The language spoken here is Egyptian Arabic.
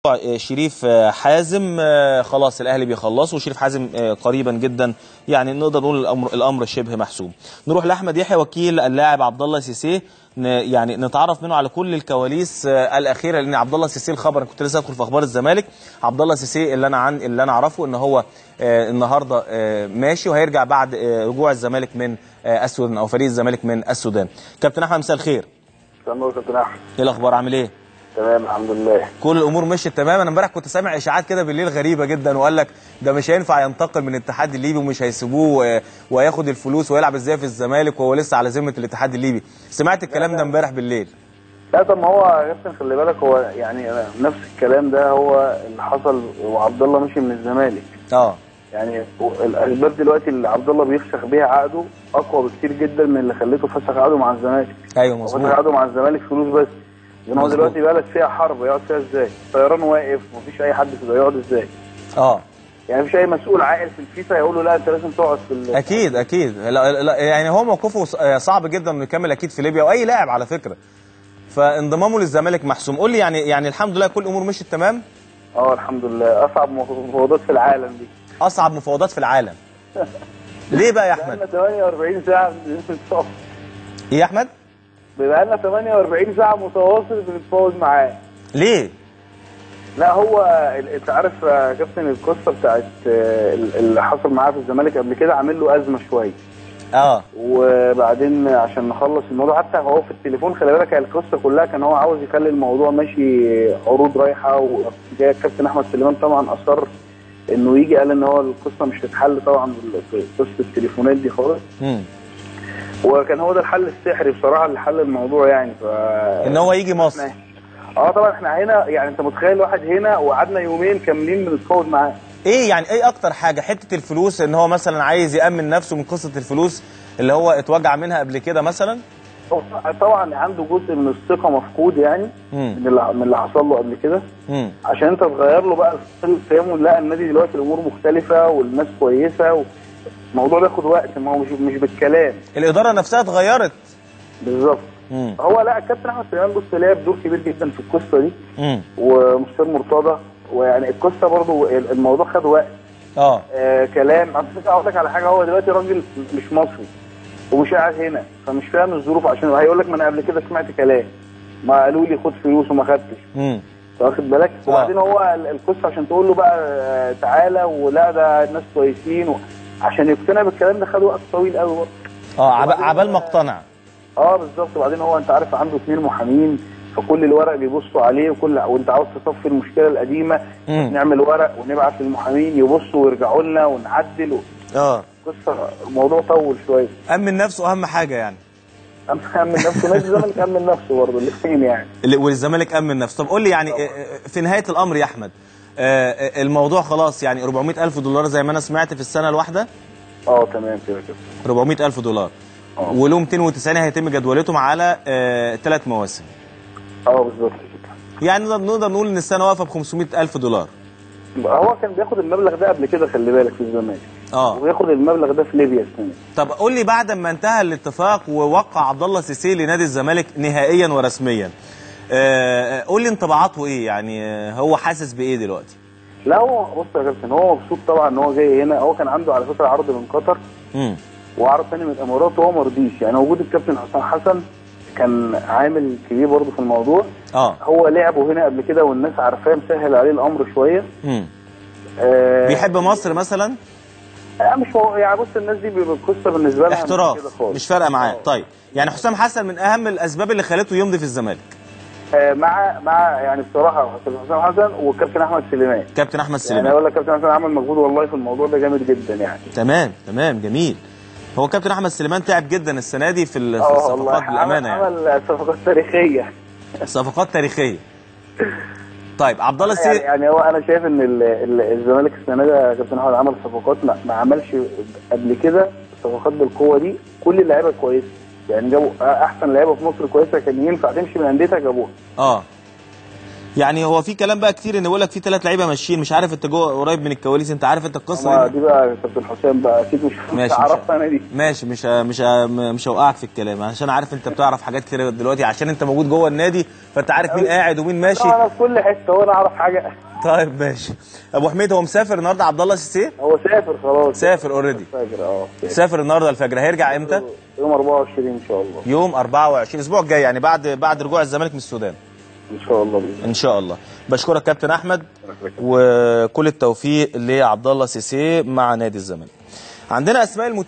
شريف حازم خلاص الاهلي بيخلصوا وشريف حازم قريبا جدا يعني نقدر نقول الامر الامر شبه محسوم نروح لاحمد يحيى وكيل اللاعب عبد الله سيسي يعني نتعرف منه على كل الكواليس الاخيره لان عبد الله سيسي الخبر انا كنت لسه ادخل في اخبار الزمالك عبد الله سيسي اللي انا عن اللي انا اعرفه ان هو النهارده ماشي وهيرجع بعد رجوع الزمالك من السودان او فريق الزمالك من السودان كابتن احمد مساء الخير تمام كابتن احمد ايه الاخبار عامل ايه تمام الحمد لله كل الامور مشيت تمام انا امبارح كنت سامع اشاعات كده بالليل غريبه جدا وقال لك ده مش هينفع ينتقل من الاتحاد الليبي ومش هيسيبوه وياخد الفلوس ويلعب ازاي في الزمالك وهو لسه على ذمه الاتحاد الليبي سمعت الكلام ده امبارح بالليل لا طب ما هو يا كابتن خلي بالك هو يعني نفس الكلام ده هو اللي حصل وعبد الله مشي من الزمالك اه يعني الاسباب دلوقتي اللي عبد الله بيفسخ بيها عقده اقوى بكتير جدا من اللي خليته فسخ عقده مع الزمالك ايوه فسخ مظبوط عقده مع الزمالك فلوس بس لان هو دلوقتي بلد فيها حرب يقعد فيها ازاي؟ الطيران واقف مفيش اي حد كده يقعد ازاي؟ اه يعني مفيش اي مسؤول عاقل في الفيفا يقول له لا انت لازم تقعد في ال... اكيد اكيد لا لا يعني هو موقفه صعب جدا انه يكمل اكيد في ليبيا واي لاعب على فكره فانضمامه للزمالك محسوم قول لي يعني يعني الحمد لله كل الامور مشيت تمام اه الحمد لله اصعب مفاوضات في العالم دي اصعب مفاوضات في العالم ليه بقى يا احمد؟ بقالنا 48 ساعه بنتفاوض ايه يا احمد؟ بقالنا 48 ساعه متواصل بنتفاوض معاه ليه؟ لا هو انت عارف يا كابتن القصه بتاعت اللي حصل معاه في الزمالك قبل كده عامل له ازمه شويه اه وبعدين عشان نخلص الموضوع حتى هو في التليفون خلي بالك القصه كلها كان هو عاوز يخلي الموضوع ماشي عروض رايحه وجاي الكابتن احمد سليمان طبعا اصر انه يجي قال ان هو القصه مش هتتحل طبعا قصه التليفونات دي خالص امم وكان هو ده الحل السحري بصراحه اللي حل الموضوع يعني ف ان هو يجي مصر اه طبعا احنا هنا يعني انت متخيل واحد هنا وقعدنا يومين كاملين بنتفاوض معاه ايه يعني ايه اكتر حاجه حته الفلوس ان هو مثلا عايز يامن نفسه من قصه الفلوس اللي هو اتوجع منها قبل كده مثلا طبعا عنده جزء من الثقه مفقود يعني مم. من اللي من اللي حصل له قبل كده امم عشان انت تغير له بقى فهمه لا النادي دلوقتي الامور مختلفه والناس كويسه الموضوع بياخد وقت ما هو مش مش بالكلام الاداره نفسها اتغيرت بالظبط امم هو لا الكابتن احمد سليمان بص لعب دور كبير جدا في القصه دي امم ومستر مرتضى ويعني القصه برضو الموضوع خد وقت اه آه كلام على فكره اقول لك على حاجه هو دلوقتي راجل مش مصري ومش قاعد هنا فمش فاهم الظروف عشان هيقول لك ما انا قبل كده سمعت كلام ما قالوا لي خد فلوس وما خدتش امم واخد بالك وبعدين هو القصه عشان تقول له بقى آه، تعالى ولا ده الناس كويسين و... عشان يقتنع بالكلام ده خد وقت طويل قوي برضه اه عب- عبال ما اقتنع اه بالظبط وبعدين هو انت عارف عنده اثنين محامين فكل الورق بيبصوا عليه وكل وانت عاوز تصفي المشكله القديمه مم. نعمل ورق ونبعت للمحامين يبصوا ويرجعوا لنا ونعدل و... اه قصه الموضوع طول شويه امن نفسه اهم حاجه يعني امن نفسه نادي الزمالك امن نفسه برضه الاثنين يعني اللي- والزمالك امن نفسه طب قول لي يعني آه، آه، في نهايه الامر يا احمد آه، آه، الموضوع خلاص يعني 400 الف دولار زي ما انا سمعت في السنه الواحده اه تمام كده كده 400 الف دولار آه. وله 290 هيتم جدولتهم على ثلاث مواسم اه بالظبط كده يعني نقدر نقدر نقول ان السنه واقفه ب 500 الف دولار هو كان بياخد المبلغ ده قبل كده خلي بالك في الزمالك اه وبياخد المبلغ ده في ليبيا السنه طب قول لي بعد ما انتهى الاتفاق ووقع عبد الله سيسي لنادي الزمالك نهائيا ورسميا آه، آه، قول لي انطباعاته ايه يعني آه، هو حاسس بايه دلوقتي لا هو بص يا كابتن هو مبسوط طبعا ان هو جاي هنا هو كان عنده على فكره عرض من قطر امم وعرض تاني من الامارات وهو ما رضيش يعني وجود الكابتن حسام حسن كان عامل كبير برضه في الموضوع اه هو لعبه هنا قبل كده والناس عارفاه مسهل عليه الامر شويه امم آه بيحب مصر مثلا آه مش هو يعني بص الناس دي بيبقى القصه بالنسبه لها مش كده احتراف خالص. مش فارقه معاه آه. طيب يعني حسام حسن من اهم الاسباب اللي خلته يمضي في الزمالك آه مع مع يعني بصراحه كابتن حسام حسن والكابتن احمد سليمان كابتن احمد يعني سليمان اقول لك كابتن حسن عمل مجهود والله في الموضوع ده جامد جدا يعني تمام تمام جميل هو كابتن احمد سليمان تعب جدا السنه دي في ال- في اه الصفقات والله بالامانه يعني عمل صفقات تاريخيه صفقات تاريخيه طيب عبد الله يعني, السي يعني هو انا شايف ان ال- ال- الزمالك السنه دي يا كابتن احمد عمل صفقات ما, ما عملش قبل كده صفقات بالقوه دي كل اللعيبه كويسه يعني جابوا احسن لعيبه في مصر كويسه كان ينفع تمشي من انديتها جابوها اه يعني هو في كلام بقى كتير ان بيقول لك في ثلاث لعيبه ماشيين مش عارف انت جوه قريب من الكواليس انت عارف انت ما القصه دي دي بقى كابتن حسام بقى اكيد مش مش ماشي، مش عرفت انا دي ماشي مش مش مش هوقعك في الكلام عشان عارف انت بتعرف حاجات كتير دلوقتي عشان انت موجود جوه النادي فانت عارف مين قاعد ومين ماشي انا في كل حته وانا اعرف حاجه طيب ماشي ابو حميد هو مسافر النهارده عبد الله سيسي هو سافر خلاص سافر اوريدي فاكر اه سافر النهارده الفجر هيرجع امتى يوم 24 ان شاء الله يوم 24 الاسبوع الجاي يعني بعد بعد رجوع الزمالك من السودان ان شاء الله باذن ان شاء الله بشكرك كابتن احمد وكل التوفيق لعبد الله سيسي مع نادي الزمالك عندنا اسماء المت...